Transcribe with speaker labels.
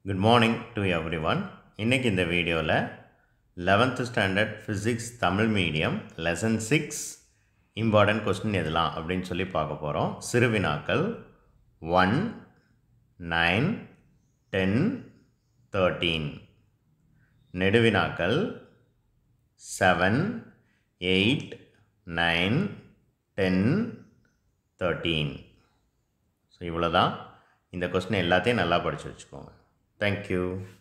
Speaker 1: good morning to everyone இன்றைக்கி இந்த வீடியோவில் eleventh standard physics Tamil medium lesson six important question எதெல்லாம் அப்படின்னு சொல்லி பார்க்க போகிறோம் சிறுவினாக்கள் ஒன் நைன் டென் தேர்ட்டீன் நெடுவினாக்கள் seven eight nine ten thirteen so இவ்வளோ தான் இந்த கொஸ்டின் எல்லாத்தையும் நல்லா படித்து வச்சுக்கோங்க தேங்க்யூ